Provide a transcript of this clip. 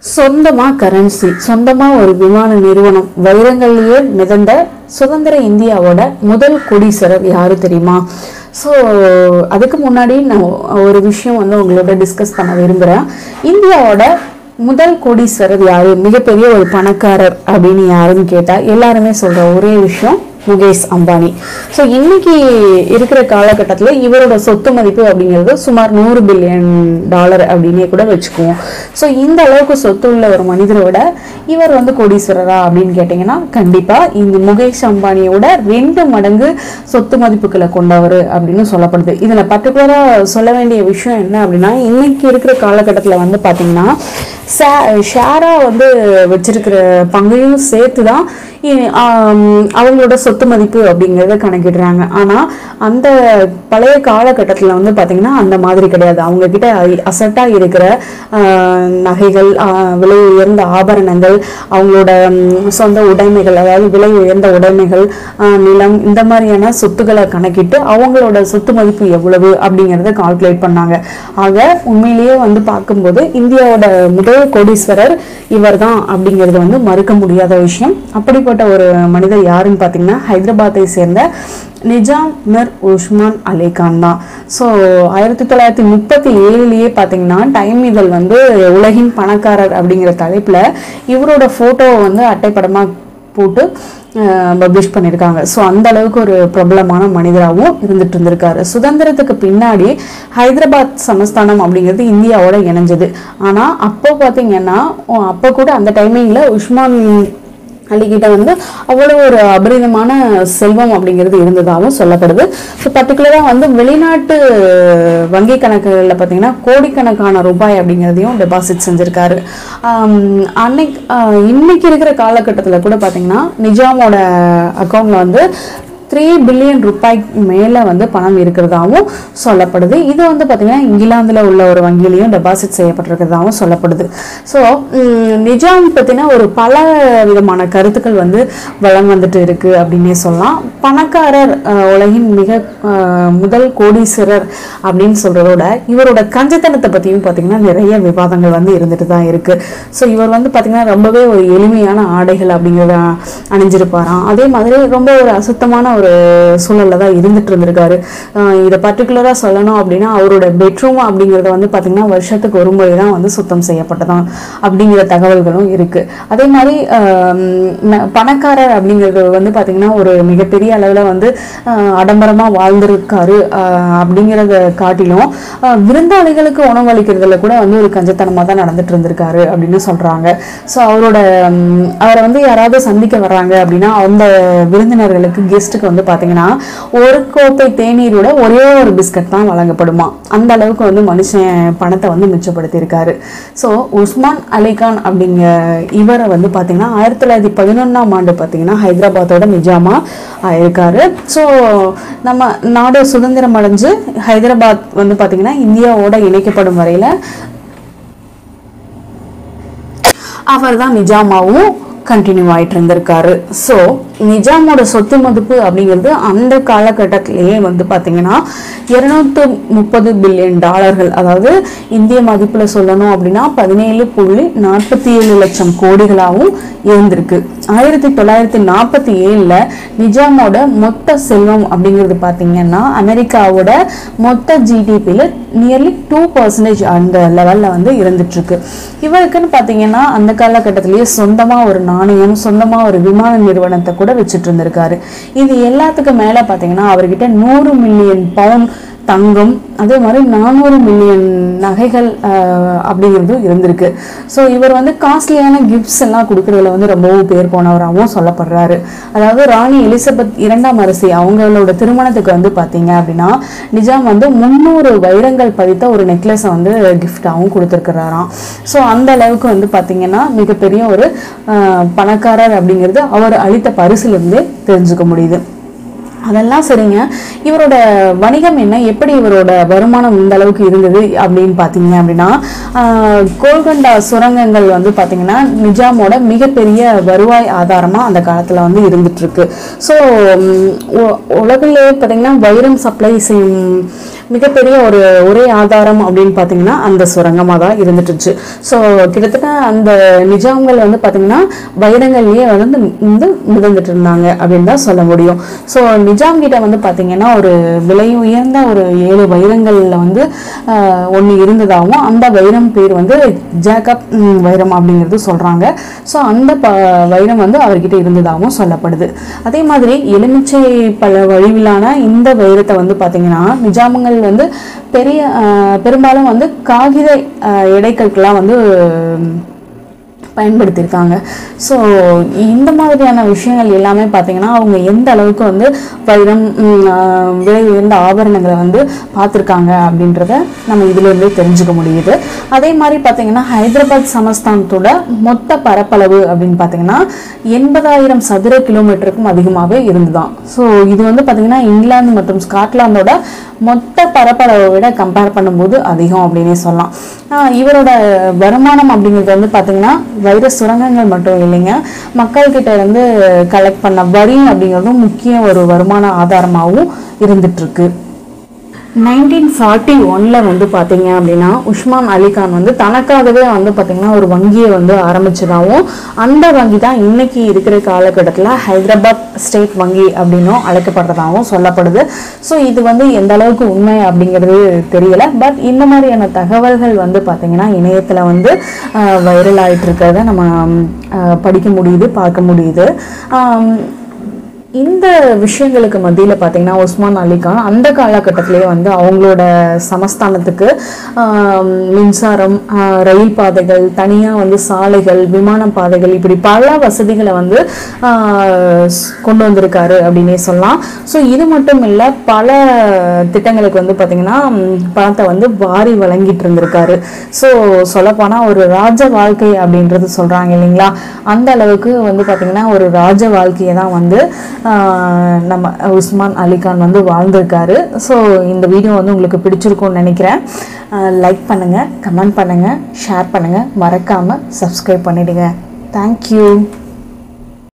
சொந்தமாக கரன்சி சொந்தமாக ஒரு விமான நிறுவனம் வைரங்கள்லேயே மிதந்த சுதந்திர இந்தியாவோட முதல் கொடீஸ்வரர் யாரு தெரியுமா ஸோ அதுக்கு முன்னாடி நான் ஒரு விஷயம் வந்து உங்களோட டிஸ்கஸ் பண்ண விரும்புகிறேன் இந்தியாவோட முதல் கோடீஸ்வரர் யாரு மிகப்பெரிய ஒரு பணக்காரர் அப்படின்னு யாருன்னு கேட்டால் எல்லாருமே சொல்கிற ஒரே விஷயம் முகேஷ் அம்பானி ஸோ இன்னைக்கு இருக்கிற காலகட்டத்தில் இவரோட சொத்து மதிப்பு அப்படிங்கிறது சுமார் நூறு பில்லியன் டாலர் அப்படின்னே கூட வச்சுக்குவோம் ஸோ இந்த அளவுக்கு சொத்து உள்ள ஒரு மனிதரை விட இவர் வந்து கோடீஸ்வரரா அப்படின்னு கேட்டிங்கன்னா கண்டிப்பாக இந்த முகேஷ் அம்பானியோட ரெண்டு மடங்கு சொத்து மதிப்புகளை கொண்டவர் அப்படின்னு சொல்லப்படுது இதில் பர்டிகுலராக சொல்ல வேண்டிய விஷயம் என்ன அப்படின்னா இன்னைக்கு இருக்கிற காலகட்டத்தில் வந்து பார்த்தீங்கன்னா ஷேராக வந்து வச்சிருக்கிற பங்கையும் சேர்த்து தான் இ- ஆம், அவங்களோட சொத்து மதிப்பு அப்படிங்கிறத கணக்கிடுறாங்க ஆனால் அந்த பழைய காலகட்டத்தில் வந்து பார்த்திங்கன்னா அந்த மாதிரி கிடையாது அவங்க கிட்ட அசட்டாக இருக்கிற ஆஹ், நகைகள் ஆஹ், விலை உயர்ந்த ஆபரணங்கள் அவங்களோட ம், சொந்த உடைமைகள் அதாவது விலை உயர்ந்த உடைமைகள் ஆஹ், நிலம் இந்த மாதிரியான சொத்துக்களை கணக்கிட்டு அவங்களோட சொத்து மதிப்பு எவ்வளவு அப்படிங்கிறத கால்குலேட் பண்ணாங்க ஆக உண்மையிலேயே வந்து பார்க்கும்போது இந்தியாவோட முதல் கோடீஸ்வரர் இவர்தான் அப்படிங்கிறது வந்து மறுக்க முடியாத விஷயம் அப்படிப்பட்ட ஒரு மனிதர் யாருன்னு பார்த்தீங்கன்னா ஹைதராபாத்தை சேர்ந்த நிஜாம் மிர் உஸ்மான் அலி கான் தான் ஸோ ஆயிரத்தி தொள்ளாயிரத்தி முப்பத்தி ஏழுலேயே பார்த்தீங்கன்னா டைம் இதழ் வந்து உலகின் பணக்காரர் அப்படிங்கிற தலைப்பில் இவரோட ஃபோட்டோவை வந்து அட்டைப்படமாக போட்டு பப்ளிஷ் பண்ணியிருக்காங்க ஸோ அந்த அளவுக்கு ஒரு பிரபலமான மனிதராகவும் இருந்துட்டு இருந்திருக்காரு சுதந்திரத்துக்கு பின்னாடி ஹைதராபாத் சமஸ்தானம் அப்படிங்கிறது இந்தியாவோட இணைஞ்சது ஆனால் அப்போ பார்த்தீங்கன்னா அப்போ கூட அந்த டைமிங்கில் உஸ்மான் அலிகிட்ட வந்து அவ்வளோ ஒரு அபரிதமான செல்வம் அப்படிங்கிறது இருந்ததாகவும் சொல்லப்படுது ஸோ பர்டிகுலராக வந்து வெளிநாட்டு வங்கி கணக்குகளில் பார்த்தீங்கன்னா கோடிக்கணக்கான ரூபாய் அப்படிங்கிறதையும் டெபாசிட் செஞ்சுருக்காரு ஆம், அன்னைக்கு ஆஹ், இன்னைக்கு இருக்கிற காலகட்டத்தில் கூட பார்த்தீங்கன்னா நிஜாமோட அக்கௌண்ட்டில் வந்து த்ரீ பில்லியன் ரூபாய்க்கு மேலே வந்து பணம் இருக்கிறதாவும் சொல்லப்படுது இது வந்து பார்த்திங்கன்னா இங்கிலாந்தில் உள்ள ஒரு வங்கியிலையும் டெபாசிட் செய்யப்பட்டிருக்கிறதாவும் சொல்லப்படுது ஸோ நிஜாம் பற்றின ஒரு பல விதமான கருத்துக்கள் வந்து வளம் வந்துட்டு இருக்குது அப்படின்னே சொல்லலாம் பணக்காரர் அஹ், உலகின் மிக அஹ், முதல் கோடீஸ்வரர் அப்படின்னு சொல்கிறதோட இவரோட கஞ்சத்தனத்தை பற்றியும் பார்த்திங்கன்னா நிறைய விவாதங்கள் வந்து இருந்துட்டு தான் இருக்குது ஸோ இவர் வந்து பார்த்திங்கன்னா ரொம்பவே ஒரு எளிமையான ஆடைகள் அப்படிங்கிறத அணிஞ்சிருப்பாராம் அதே மாதிரி ரொம்ப ஒரு அசுத்தமான ஒரு சூழல்ல தான் இருந்துட்டு இருந்திருக்காரு ஆஹ் இதை பர்டிகுலராக சொல்லணும் அப்படின்னா அவரோட பெட்ரூம் அப்படிங்கிறத வந்து பார்த்திங்கன்னா வருஷத்துக்கு ஒரு முறை தான் வந்து சுத்தம் செய்யப்பட்டதாம் அப்படிங்கிற தகவல்களும் இருக்குது அதே மாதிரி ஆஹ் ந- பணக்காரர் அப்படிங்கிறது வந்து பார்த்திங்கன்னா ஒரு மிகப்பெரிய அளவில் வந்து ஆடம்பரமாக வாழ்ந்திருக்காரு ஆஹ் அப்படிங்கிறத காட்டிலும் ஆஹ் விருந்தாளிகளுக்கு உணவளிக்கிறதுல கூட வந்து ஒரு கஞ்சத்தனமாக தான் நடந்துட்டு இருந்திருக்காரு அப்படின்னு சொல்கிறாங்க ஸோ அவரோட ம், அவரை வந்து யாராவது சந்திக்க வர்றாங்க அப்படின்னா அந்த விருந்தினர்களுக்கு கெஸ்ட்டுக்கு வந்து பார்த்தீங்கன்னா ஒரு கோப்பை தேநீரோட ஒரே ஒரு பிஸ்கட் தான் வழங்கப்படுமா அந்த அளவுக்கு வந்து மனுஷன் பணத்தை வந்து மிச்சப்படுத்தியிருக்காரு ஸோ உஸ்மான் அலிகான் அப்படிங்க இவரை வந்து பார்த்தீங்கன்னா ஆயிரத்தி தொள்ளாயிரத்தி பதினொன்றாம் ஆண்டு பார்த்தீங்கன்னா ஹைதராபாத்தோட நிஜாமா ஆயிருக்காரு ஸோ நம்ம நாடு சுதந்திரம் அடைஞ்சு ஹைதராபாத் வந்து பார்த்தீங்கன்னா இந்தியாவோட இணைக்கப்படும் வரையில் அவர் தான் நிஜாமாவும் கண்டினியூ ஆயிட்டு இருந்திருக்காரு ஸோ நிஜாமோட சொத்து மதிப்பு அப்படிங்கிறது அந்த காலகட்டத்திலேயே வந்து பார்த்தீங்கன்னா இருநூத்து முப்பது பில்லியன் டாலர்கள் அதாவது இந்திய மதிப்பில் சொல்லணும் அப்படின்னா பதினேழு புள்ளி நாற்பத்தி ஏழு லட்சம் கோடிகளாகவும் இருந்திருக்கு ஆயிரத்தி தொள்ளாயிரத்தி நாற்பத்தி ஏழில் நிஜாமோட மொத்த செல்வம் அப்படிங்கிறது பார்த்தீங்கன்னா அமெரிக்காவோட மொத்த ஜிடிபியில் நியர்லி டூ பர்சன்டேஜ் அந்த லெவலில் வந்து இருந்துட்டு இருக்கு இவருக்குன்னு பார்த்தீங்கன்னா அந்த காலகட்டத்திலேயே சொந்தமாக ஒரு நாணயம் சொந்தமாக ஒரு விமான நிறுவனத்தை கூட வச்சுட்டு இருந்திருக்காரு இது எல்லாத்துக்கும் மேலே பார்த்தீங்கன்னா அவர்கிட்ட நூறு மில்லியன் பவுன் தங்கம் அதே மாதிரி நானூறு மில்லியன் நகைகள் ஆஹ், அப்படிங்கிறதும் இருந்திருக்கு ஸோ இவர் வந்து காஸ்ட்லியான கிஃப்ட்ஸ் எல்லாம் கொடுக்கறதுல வந்து ரொம்பவும் பேர் போனவராகவும் சொல்லப்படுறாரு அதாவது ராணி எலிசபெத் இரண்டாம் அரசி அவங்களோட திருமணத்துக்கு வந்து பார்த்தீங்க அப்படின்னா நிஜாம் வந்து முந்நூறு வைரங்கள் பதித்த ஒரு நெக்லஸை வந்து கிஃப்டாகவும் கொடுத்துருக்கிறாராம் ஸோ அந்த அளவுக்கு வந்து பார்த்தீங்கன்னா மிகப்பெரிய ஒரு ஆஹ், பணக்காரர் அப்படிங்கிறது அவர் அளித்த பரிசுலேருந்தே தெரிஞ்சுக்க முடியுது அதெல்லாம் சரிங்க இவரோட வணிகம் என்ன எப்படி இவரோட வருமானம் இந்த அளவுக்கு இருந்தது அப்படின்னு பார்த்தீங்க அப்படின்னா ஆஹ், கோல்கொண்டா சுரங்கங்கள் வந்து பார்த்தீங்கன்னா நிஜாமோட மிகப்பெரிய வருவாய் ஆதாரமாக அந்த காலத்தில் வந்து இருந்துட்டு இருக்கு ஸோ உலகிலேயே பார்த்தீங்கன்னா வைரம் சப்ளை செய்யும் மிகப்பெரிய ஒரு ஒரே ஆதாரம் அப்படின்னு பார்த்தீங்கன்னா அந்த சுரங்கமாக தான் இருந்துட்டு இருந்துச்சு ஸோ கிட்டத்தட்ட அந்த நிஜாம்கள் வந்து பார்த்தீங்கன்னா வைரங்கள்லயே வந்து வந்து மிதந்துட்டு இருந்தாங்க அப்படின்னு தான் சொல்ல முடியும் ஸோ நிஜாம் கிட்ட வந்து பார்த்தீங்கன்னா ஒரு விலை உயர்ந்த ஒரு ஏழு வைரங்கள்ல வந்து ஒன்று இருந்ததாகவும் அந்த வைரம் பேர் வந்து ஜேக்கப் ம், வைரம் அப்படிங்கிறது சொல்றாங்க ஸோ அந்த ப வைரம் வந்து அவர்கிட்ட இருந்ததாகவும் சொல்லப்படுது அதே மாதிரி எலுமிச்சை பல வடிவிலான இந்த வைரத்தை வந்து பார்த்தீங்கன்னா நிஜாமங்கள் வந்து பெரிய அஹ், பெரும்பாலும் வந்து காகித அஹ், எடைகளுக்கெல்லாம் வந்து பயன்படுத்தியிருக்காங்க ஸோ இந்த மாதிரியான விஷயங்கள் எல்லாமே பார்த்தீங்கன்னா அவங்க எந்த அளவுக்கு வந்து வைரம் ம், ஆஹ், விலை உயர்ந்த ஆபரணங்களை வந்து பார்த்துருக்காங்க அப்படின்றத நம்ம இதுலேருந்தே தெரிஞ்சுக்க முடியுது அதே மாதிரி பார்த்தீங்கன்னா ஹைதராபாத் சமஸ்தானத்தோட மொத்த பரப்பளவு அப்படின்னு பார்த்தீங்கன்னா எண்பதாயிரம் சதுர கிலோமீட்டருக்கும் அதிகமாகவே இருந்துதான் ஸோ இது வந்து பார்த்தீங்கன்னா இங்கிலாந்து மற்றும் ஸ்காட்லாந்தோட மொத்த பரப்பளவை விட கம்பேர் பண்ணும்போது அதிகம் அப்படின்னே சொல்லலாம் ஆஹ் இவரோட வருமானம் அப்படிங்கிறது வந்து பார்த்தீங்கன்னா வைர சுரங்கங்கள் மட்டும் இல்லைங்க மக்கள்கிட்ட இருந்து கலெக்ட் பண்ண வரி அப்படிங்கிறதும் முக்கிய ஒரு வருமான ஆதாரமாகவும் இருந்துட்டு இருக்கு நைன்டீன் ஃபார்ட்டி ஒனில் வந்து பார்த்தீங்க அப்படின்னா உஸ்மான் அலிகான் வந்து தனக்காகவே வந்து பார்த்தீங்கன்னா ஒரு வங்கியை வந்து ஆரம்பிச்சதாகவும் அந்த வங்கி தான் இன்னைக்கு இருக்கிற காலகட்டத்தில் ஹைதராபாத் ஸ்டேட் வங்கி அப்படின்னும் அழைக்கப்படுறதாகவும் சொல்லப்படுது ஸோ இது வந்து எந்த அளவுக்கு உண்மை அப்படிங்கிறது தெரியல பட் இந்த மாதிரியான தகவல்கள் வந்து பார்த்தீங்கன்னா இணையத்தில் வந்து வைரல் ஆயிட்டு இருக்கிறத நம்ம ஆஹ், படிக்க முடியுது பார்க்க முடியுது ஆம், இந்த விஷயங்களுக்கு மத்தியில் பார்த்தீங்கன்னா உஸ்மான் அலிகான் அந்த காலகட்டத்திலேயே வந்து அவங்களோட சமஸ்தானத்துக்கு ஆம், மின்சாரம் ஆ, ரயில் பாதைகள் தனியாக வந்து சாலைகள் விமான பாதைகள் இப்படி பல வசதிகளை வந்து ஆ, ஸ்- கொண்டு வந்திருக்காரு அப்படின்னே சொல்லலாம் ஸோ இது மட்டும் இல்லை பல திட்டங்களுக்கு வந்து பார்த்தீங்கன்னா ம், பணத்தை வந்து வாரி வழங்கிட்டு இருந்திருக்காரு ஸோ சொல்லப்போனால் ஒரு ராஜ வாழ்க்கை அப்படின்றது சொல்கிறாங்க இல்லைங்களா அந்த அளவுக்கு வந்து பார்த்தீங்கன்னா ஒரு ராஜ வாழ்க்கையை தான் வந்து ஆஹ், நம்ம உஸ்மான் அலிகான் வந்து வாழ்ந்திருக்காரு ஸோ இந்த வீடியோ வந்து உங்களுக்கு பிடிச்சிருக்கும்னு நினைக்கிறேன் லைக் பண்ணுங்கள் கமெண்ட் பண்ணுங்கள் ஷேர் பண்ணுங்கள் மறக்காமல் சப்ஸ்கிரைப் பண்ணிடுங்க தேங்க்யூ